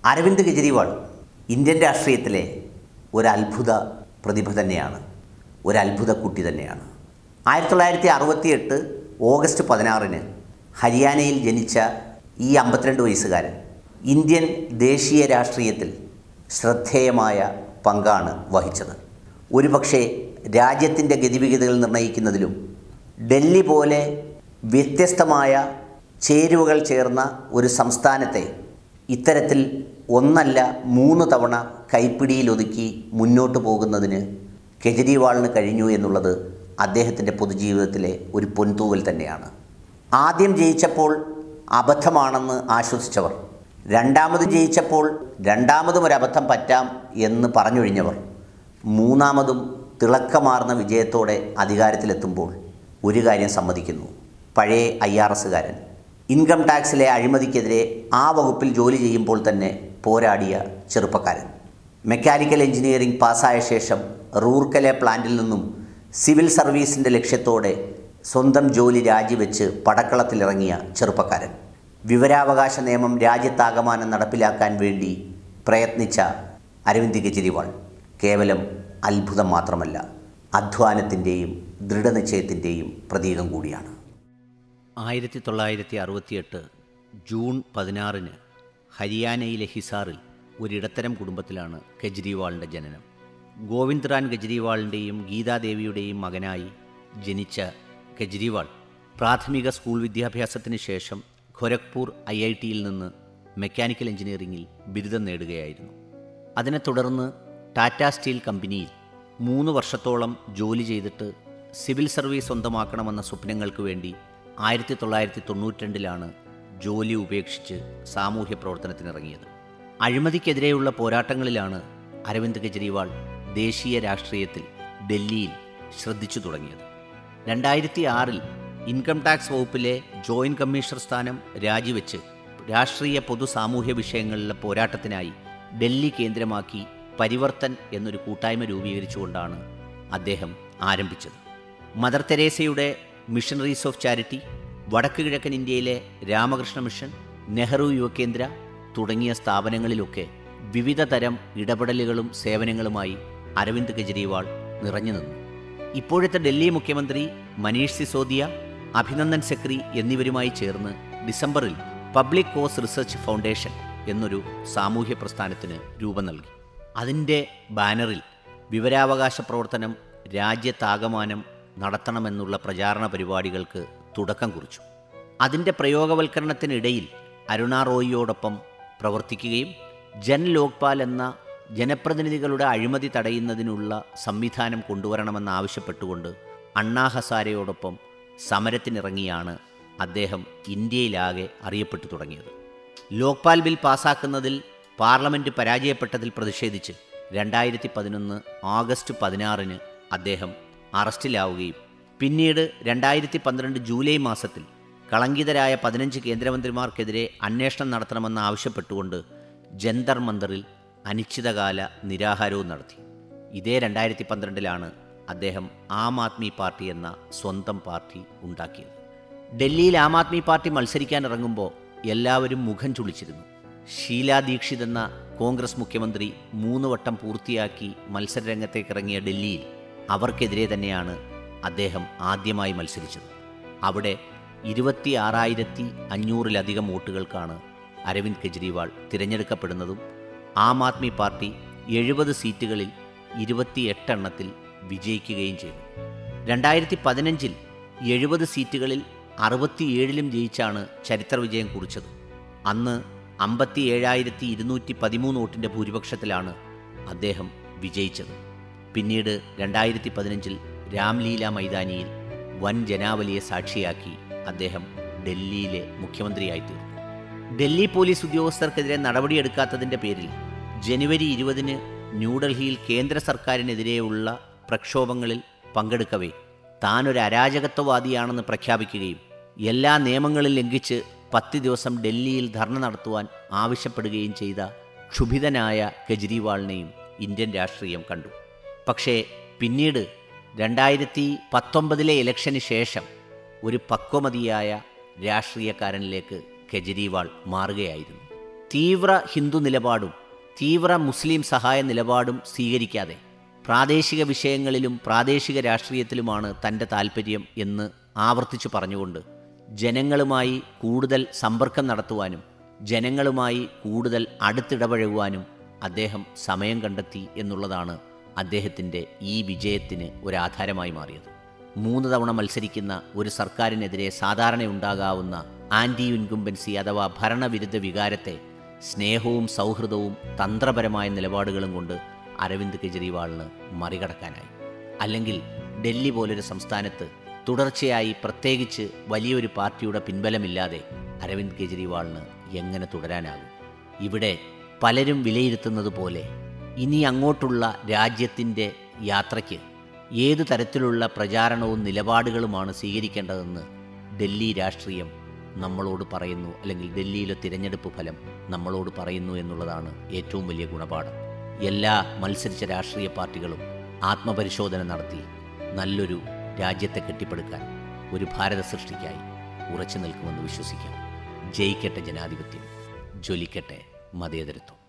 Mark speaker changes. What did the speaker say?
Speaker 1: Aravind Kejriwal Indian രാഷ്ട്രീയത്തിലെ ഒരു അത്ഭുത പ്രതിഭ തന്നെയാണ് ഒരു അത്ഭുത കുട്ടി തന്നെയാണ് ആയിരത്തി തൊള്ളായിരത്തി അറുപത്തി എട്ട് ഓഗസ്റ്റ് പതിനാറിന് ഹരിയാനയിൽ ജനിച്ച ഈ അമ്പത്തിരണ്ട് വയസ്സുകാരൻ ഇന്ത്യൻ ദേശീയ രാഷ്ട്രീയത്തിൽ ശ്രദ്ധേയമായ പങ്കാണ് വഹിച്ചത് ഒരുപക്ഷെ രാജ്യത്തിൻ്റെ ഗതിവിഗതികൾ നിർണ്ണയിക്കുന്നതിലും ഡൽഹി പോലെ വ്യത്യസ്തമായ ചേരുവകൾ ചേർന്ന ഒരു സംസ്ഥാനത്തെ ഇത്തരത്തിൽ ഒന്നല്ല മൂന്ന് തവണ കൈപ്പിടിയിലൊതുക്കി മുന്നോട്ട് പോകുന്നതിന് കെജ്രിവാളിന് കഴിഞ്ഞു എന്നുള്ളത് അദ്ദേഹത്തിൻ്റെ പൊതുജീവിതത്തിലെ ഒരു പൊൻതൂവൽ തന്നെയാണ് ആദ്യം ജയിച്ചപ്പോൾ അബദ്ധമാണെന്ന് ആശ്വസിച്ചവർ രണ്ടാമത് ജയിച്ചപ്പോൾ രണ്ടാമതും ഒരു അബദ്ധം പറ്റാം എന്ന് പറഞ്ഞൊഴിഞ്ഞവർ മൂന്നാമതും തിളക്കമാർന്ന വിജയത്തോടെ അധികാരത്തിലെത്തുമ്പോൾ ഒരു കാര്യം സമ്മതിക്കുന്നു പഴയ ഐ ആർ എസുകാരൻ ഇൻകം ടാക്സിലെ അഴിമതിക്കെതിരെ ആ വകുപ്പിൽ ജോലി ചെയ്യുമ്പോൾ തന്നെ പോരാടിയ ചെറുപ്പക്കാരൻ മെക്കാനിക്കൽ എഞ്ചിനീയറിംഗ് പാസ്സായ ശേഷം റൂർക്കലെ പ്ലാന്റിൽ നിന്നും സിവിൽ സർവീസിൻ്റെ ലക്ഷ്യത്തോടെ സ്വന്തം ജോലി രാജിവെച്ച് പടക്കളത്തിലിറങ്ങിയ ചെറുപ്പക്കാരൻ വിവരാവകാശ നിയമം രാജ്യത്താകമാനം നടപ്പിലാക്കാൻ വേണ്ടി പ്രയത്നിച്ച അരവിന്ദ് കെജ്രിവാൾ കേവലം അത്ഭുതം മാത്രമല്ല അധ്വാനത്തിൻ്റെയും ദൃഢനിശ്ചയത്തിൻ്റെയും പ്രതീകം കൂടിയാണ്
Speaker 2: ആയിരത്തി തൊള്ളായിരത്തി അറുപത്തിയെട്ട് ജൂൺ പതിനാറിന് ഹരിയാനയിലെ ഹിസാറിൽ ഒരിടത്തരം കുടുംബത്തിലാണ് കെജ്രിവാളിൻ്റെ ജനനം ഗോവിന്ദ് റാൻ കെജ്രിവാളിൻ്റെയും ഗീതാദേവിയുടെയും മകനായി ജനിച്ച കെജ്രിവാൾ പ്രാഥമിക സ്കൂൾ വിദ്യാഭ്യാസത്തിന് ശേഷം ഖൊരഗ്പൂർ ഐ ഐ ടിയിൽ നിന്ന് മെക്കാനിക്കൽ എഞ്ചിനീയറിംഗിൽ ബിരുദം നേടുകയായിരുന്നു അതിനെ തുടർന്ന് ടാറ്റ സ്റ്റീൽ കമ്പനിയിൽ മൂന്ന് വർഷത്തോളം ജോലി ചെയ്തിട്ട് സിവിൽ സർവീസ് സ്വന്തമാക്കണമെന്ന സ്വപ്നങ്ങൾക്ക് വേണ്ടി ആയിരത്തി തൊള്ളായിരത്തി തൊണ്ണൂറ്റിരണ്ടിലാണ് ജോലി ഉപേക്ഷിച്ച് സാമൂഹ്യ പ്രവർത്തനത്തിനിറങ്ങിയത് അഴിമതിക്കെതിരെയുള്ള പോരാട്ടങ്ങളിലാണ് അരവിന്ദ് കെജ്രിവാൾ ദേശീയ രാഷ്ട്രീയത്തിൽ ഡൽഹിയിൽ ശ്രദ്ധിച്ചു തുടങ്ങിയത് രണ്ടായിരത്തി ആറിൽ ഇൻകം ടാക്സ് വകുപ്പിലെ ജോയിൻറ്റ് കമ്മീഷണർ സ്ഥാനം രാജിവെച്ച് രാഷ്ട്രീയ പൊതു സാമൂഹ്യ വിഷയങ്ങളിലെ പോരാട്ടത്തിനായി ഡൽഹി കേന്ദ്രമാക്കി പരിവർത്തൻ എന്നൊരു കൂട്ടായ്മ രൂപീകരിച്ചുകൊണ്ടാണ് അദ്ദേഹം ആരംഭിച്ചത് മദർ തെരേസയുടെ മിഷണറീസ് ഓഫ് ചാരിറ്റി വടക്ക് കിഴക്കൻ ഇന്ത്യയിലെ രാമകൃഷ്ണ മിഷൻ നെഹ്റു യുവകേന്ദ്ര തുടങ്ങിയ സ്ഥാപനങ്ങളിലൊക്കെ വിവിധ തരം ഇടപെടലുകളും സേവനങ്ങളുമായി അരവിന്ദ് കെജ്രിവാൾ നിറഞ്ഞു നിന്നു ഇപ്പോഴത്തെ ഡൽഹി മുഖ്യമന്ത്രി മനീഷ് സിസോദിയ അഭിനന്ദൻ സെക്രി എന്നിവരുമായി ചേർന്ന് ഡിസംബറിൽ പബ്ലിക് കോസ് റിസർച്ച് ഫൗണ്ടേഷൻ എന്നൊരു സാമൂഹ്യ പ്രസ്ഥാനത്തിന് രൂപം നൽകി അതിൻ്റെ ബാനറിൽ വിവരാവകാശ പ്രവർത്തനം രാജ്യത്താകമാനം നടത്തണമെന്നുള്ള പ്രചാരണ പരിപാടികൾക്ക് തുടക്കം കുറിച്ചു അതിൻ്റെ പ്രയോഗവൽക്കരണത്തിനിടയിൽ അരുണ റോയിയോടൊപ്പം പ്രവർത്തിക്കുകയും ജൻ ലോക്പാൽ എന്ന ജനപ്രതിനിധികളുടെ അഴിമതി തടയുന്നതിനുള്ള സംവിധാനം കൊണ്ടുവരണമെന്നാവശ്യപ്പെട്ടുകൊണ്ട് അണ്ണാ ഹസാരയോടൊപ്പം സമരത്തിനിറങ്ങിയാണ് അദ്ദേഹം ഇന്ത്യയിലാകെ അറിയപ്പെട്ടു തുടങ്ങിയത് ലോക്പാൽ ബിൽ പാസാക്കുന്നതിൽ പാർലമെൻറ്റ് പരാജയപ്പെട്ടതിൽ പ്രതിഷേധിച്ച് രണ്ടായിരത്തി പതിനൊന്ന് ആഗസ്റ്റ് പതിനാറിന് അദ്ദേഹം അറസ്റ്റിലാവുകയും പിന്നീട് രണ്ടായിരത്തി പന്ത്രണ്ട് ജൂലൈ മാസത്തിൽ കളങ്കിതരായ പതിനഞ്ച് കേന്ദ്രമന്ത്രിമാർക്കെതിരെ അന്വേഷണം നടത്തണമെന്ന് ആവശ്യപ്പെട്ടുകൊണ്ട് ജന്തർ മന്ദറിൽ അനിശ്ചിതകാല നിരാഹാരവും നടത്തി ഇതേ രണ്ടായിരത്തി പന്ത്രണ്ടിലാണ് അദ്ദേഹം ആം ആദ്മി പാർട്ടി എന്ന സ്വന്തം പാർട്ടി ഉണ്ടാക്കിയത് ഡൽഹിയിൽ ആം ആദ്മി പാർട്ടി മത്സരിക്കാൻ ഇറങ്ങുമ്പോൾ എല്ലാവരും മുഖം ചുളിച്ചിരുന്നു ഷീലാ ദീക്ഷിത് എന്ന കോൺഗ്രസ് മുഖ്യമന്ത്രി മൂന്ന് വട്ടം പൂർത്തിയാക്കി മത്സരരംഗത്തേക്ക് ഇറങ്ങിയ ഡൽഹിയിൽ അവർക്കെതിരെ തന്നെയാണ് അദ്ദേഹം ആദ്യമായി മത്സരിച്ചത് അവിടെ ഇരുപത്തി ആറായിരത്തി അഞ്ഞൂറിലധികം വോട്ടുകൾക്കാണ് അരവിന്ദ് കെജ്രിവാൾ തിരഞ്ഞെടുക്കപ്പെടുന്നതും ആം ആദ്മി പാർട്ടി എഴുപത് സീറ്റുകളിൽ ഇരുപത്തിയെട്ടെണ്ണത്തിൽ വിജയിക്കുകയും ചെയ്തു രണ്ടായിരത്തി പതിനഞ്ചിൽ എഴുപത് സീറ്റുകളിൽ അറുപത്തിയേഴിലും ജയിച്ചാണ് ചരിത്ര വിജയം കുറിച്ചത് അന്ന് അമ്പത്തി ഏഴായിരത്തി ഇരുന്നൂറ്റി പതിമൂന്ന് വോട്ടിൻ്റെ ഭൂരിപക്ഷത്തിലാണ് അദ്ദേഹം വിജയിച്ചത് പിന്നീട് രണ്ടായിരത്തി പതിനഞ്ചിൽ രാംലീല മൈതാനിയിൽ വൻ ജനാവലിയെ സാക്ഷിയാക്കി അദ്ദേഹം ഡൽഹിയിലെ മുഖ്യമന്ത്രിയായി തീർന്നു ഡൽഹി പോലീസ് ഉദ്യോഗസ്ഥർക്കെതിരെ നടപടിയെടുക്കാത്തതിൻ്റെ പേരിൽ ജനുവരി ഇരുപതിന് ന്യൂഡൽഹിയിൽ കേന്ദ്ര സർക്കാരിനെതിരെയുള്ള പ്രക്ഷോഭങ്ങളിൽ പങ്കെടുക്കവേ താനൊരു അരാജകത്വവാദിയാണെന്ന് പ്രഖ്യാപിക്കുകയും എല്ലാ നിയമങ്ങളും ലംഘിച്ച് പത്ത് ദിവസം ഡൽഹിയിൽ ധർണ നടത്തുവാൻ ആവശ്യപ്പെടുകയും ചെയ്ത ക്ഷുഭിതനായ കെജ്രിവാളിനെയും ഇന്ത്യൻ രാഷ്ട്രീയം കണ്ടു പക്ഷേ പിന്നീട് രണ്ടായിരത്തി പത്തൊമ്പതിലെ ഇലക്ഷന് ശേഷം ഒരു പക്വമതിയായ രാഷ്ട്രീയക്കാരനിലേക്ക് കെജ്രിവാൾ മാറുകയായിരുന്നു തീവ്ര ഹിന്ദു നിലപാടും തീവ്ര മുസ്ലിം സഹായ നിലപാടും സ്വീകരിക്കാതെ പ്രാദേശിക വിഷയങ്ങളിലും പ്രാദേശിക രാഷ്ട്രീയത്തിലുമാണ് തൻ്റെ താൽപ്പര്യം എന്ന് ആവർത്തിച്ചു പറഞ്ഞുകൊണ്ട് ജനങ്ങളുമായി കൂടുതൽ സമ്പർക്കം നടത്തുവാനും ജനങ്ങളുമായി കൂടുതൽ അടുത്തിടപഴകുവാനും അദ്ദേഹം സമയം കണ്ടെത്തി എന്നുള്ളതാണ് അദ്ദേഹത്തിൻ്റെ ഈ വിജയത്തിന് ഒരാധാരമായി മാറിയത് മൂന്ന് തവണ മത്സരിക്കുന്ന ഒരു സർക്കാരിനെതിരെ സാധാരണയുണ്ടാകാവുന്ന ആൻറ്റി ഇൻകുംബൻസി അഥവാ ഭരണവിരുദ്ധ വികാരത്തെ സ്നേഹവും സൗഹൃദവും തന്ത്രപരമായ നിലപാടുകളും കൊണ്ട് അരവിന്ദ് കെജ്രിവാളിന് മറികടക്കാനായി അല്ലെങ്കിൽ ഡൽഹി പോലൊരു സംസ്ഥാനത്ത് തുടർച്ചയായി പ്രത്യേകിച്ച് വലിയൊരു പാർട്ടിയുടെ പിൻബലമില്ലാതെ അരവിന്ദ് കെജ്രിവാളിന് എങ്ങനെ തുടരാനാകും ഇവിടെ പലരും വിലയിരുത്തുന്നത് പോലെ ഇനി അങ്ങോട്ടുള്ള രാജ്യത്തിൻ്റെ യാത്രയ്ക്ക് ഏതു തരത്തിലുള്ള പ്രചാരണവും നിലപാടുകളുമാണ് സ്വീകരിക്കേണ്ടതെന്ന് ഡൽഹി രാഷ്ട്രീയം നമ്മളോട് പറയുന്നു അല്ലെങ്കിൽ ഡൽഹിയിലെ തിരഞ്ഞെടുപ്പ് ഫലം നമ്മളോട് പറയുന്നു എന്നുള്ളതാണ് ഏറ്റവും വലിയ ഗുണപാഠം എല്ലാ മത്സരിച്ച രാഷ്ട്രീയ പാർട്ടികളും ആത്മപരിശോധന നടത്തി നല്ലൊരു രാജ്യത്തെ കെട്ടിപ്പടുക്കാൻ ഒരു ഭാരത സൃഷ്ടിക്കായി ഉറച്ചു നിൽക്കുമെന്ന് വിശ്വസിക്കാം ജയിക്കട്ടെ ജനാധിപത്യം ജ്വലിക്കട്ടെ മതേതരത്വം